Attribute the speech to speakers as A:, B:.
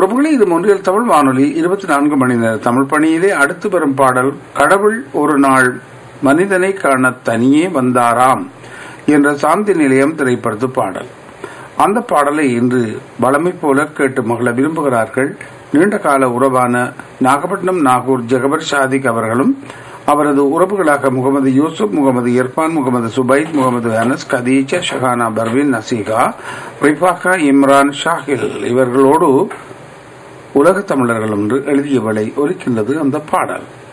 A: உறவுகளே இது ஒன்றியல் தமிழ் வானொலி இருபத்தி நான்கு மணி நேர தமிழ் பணியிலே அடுத்து வரும் பாடல் கடவுள் ஒரு நாள் மனிதனை காண தனியே வந்தாராம் என்ற சாந்தி நிலையம் திரைப்படத்து பாடல் அந்த பாடலை இன்று வளமை போல கேட்டு மகள விரும்புகிறார்கள் நீண்ட கால உறவான நாகப்பட்டினம் நாகூர் ஜெகபர் ஷாதிக் அவர்களும் அவரது உறவுகளாக முகமது யூசுப் முகமது இர்பான் முகமது சுபைத் முகமது அனஸ் கதீஜா ஷஹானா பர்வீன் நசீகா ரிஃபாகா இம்ரான் ஷாஹில் இவர்களோடு உலக தமிழர்கள் என்று எழுதியவளை ஒலிக்கின்றது அந்த பாடல்